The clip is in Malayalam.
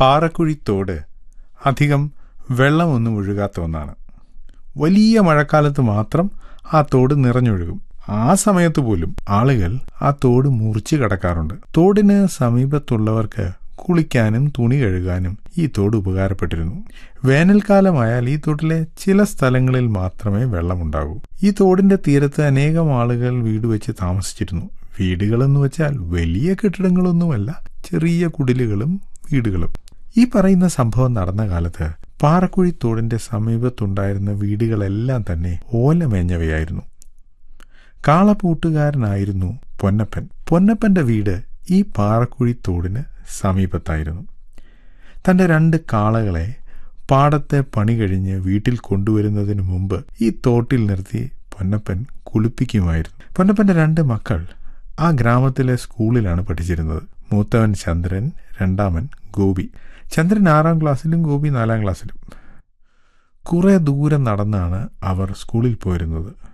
പാറക്കുഴിത്തോട് അധികം വെള്ളമൊന്നും ഒഴുകാത്ത ഒന്നാണ് വലിയ മഴക്കാലത്ത് മാത്രം ആ തോട് നിറഞ്ഞൊഴുകും ആ സമയത്ത് പോലും ആളുകൾ ആ തോട് മുറിച്ച് കടക്കാറുണ്ട് തോടിന് സമീപത്തുള്ളവർക്ക് കുളിക്കാനും തുണി കഴുകാനും ഈ തോട് ഉപകാരപ്പെട്ടിരുന്നു വേനൽക്കാലമായാൽ ഈ തോട്ടിലെ ചില സ്ഥലങ്ങളിൽ മാത്രമേ വെള്ളമുണ്ടാകൂ ഈ തോടിന്റെ തീരത്ത് അനേകം ആളുകൾ വീട് വെച്ച് താമസിച്ചിരുന്നു വീടുകളെന്ന് വെച്ചാൽ വലിയ കെട്ടിടങ്ങളൊന്നുമല്ല ചെറിയ കുടിലുകളും വീടുകളും ഈ പറയുന്ന സംഭവം നടന്ന കാലത്ത് പാറക്കുഴി തോടിന്റെ സമീപത്തുണ്ടായിരുന്ന വീടുകളെല്ലാം തന്നെ ഓലമേഞ്ഞവയായിരുന്നു കാളപ്പൂട്ടുകാരനായിരുന്നു പൊന്നപ്പൻ പൊന്നപ്പന്റെ വീട് ഈ പാറക്കുഴി തോടിന് സമീപത്തായിരുന്നു തന്റെ രണ്ട് കാളകളെ പാടത്തെ പണി കഴിഞ്ഞ് വീട്ടിൽ കൊണ്ടുവരുന്നതിന് മുമ്പ് ഈ തോട്ടിൽ നിർത്തി പൊന്നപ്പൻ കുളിപ്പിക്കുമായിരുന്നു പൊന്നപ്പന്റെ രണ്ട് മക്കൾ ആ ഗ്രാമത്തിലെ സ്കൂളിലാണ് പഠിച്ചിരുന്നത് മൂത്തവൻ ചന്ദ്രൻ രണ്ടാമൻ ഗോപി ചന്ദ്രൻ ആറാം ക്ലാസ്സിലും ഗോപി നാലാം ക്ലാസ്സിലും കുറെ ദൂരം നടന്നാണ് അവർ സ്കൂളിൽ പോയിരുന്നത്